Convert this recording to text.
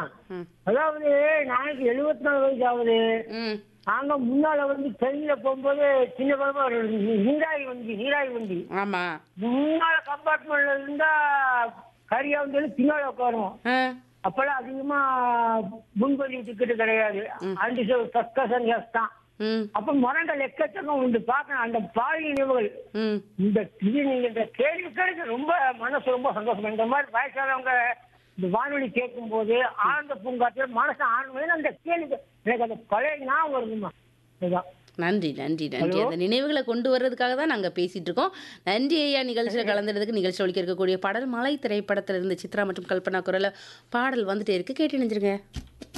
ம் அதாவது நாளைக்கு எழுபத்தி நாலு வயசு ஆகுது ம் நாங்க முன்னால வந்து ட்ரெயின்ல போகும்போது சின்ன குழந்தை ஒரு நீராய் வண்டி நீராய் வண்டி ஆமாம் முன்னால கம்பார்ட்மெண்ட்ல இருந்தா கரியா வந்து பின்னால உட்காருவோம் ஆ அப்பெல்லாம் அதிகமா முன்பதிவு டிக்கெட் கிடையாது அஞ்சு சஸ்கசன் தான் ம் அப்ப மரங்கள் எக்கச்சக்கம் உண்டு பார்க்கணும் அந்த பால் நினைவுகள் ம் இந்த இது நீங்க இந்த கேள்வி கேட்க ரொம்ப மனசு ரொம்ப சந்தோஷம் இந்த மாதிரி வயசானவங்க இந்த வானொலி கேட்கும் போது ஆனந்த பூங்காற்று மனசு ஆனந்தம் அந்த கேள்வி எனக்கு அந்த பழைய ஞாபகம் வருதுமா இதுதான் நன்றி நன்றி நன்றி அந்த நினைவுகளை கொண்டு வர்றதுக்காக தான் நாங்கள் பேசிட்டு இருக்கோம் நன்றி ஐயா நிகழ்ச்சியில் கலந்துறதுக்கு நிகழ்ச்சி ஒழிக்க இருக்கக்கூடிய பாடல் மலை திரைப்படத்தில் இருந்து சித்ரா மற்றும் கல்பனா குரல பாடல் வந்துட்டே இருக்கு கேட்டு நினைச்சிருங்க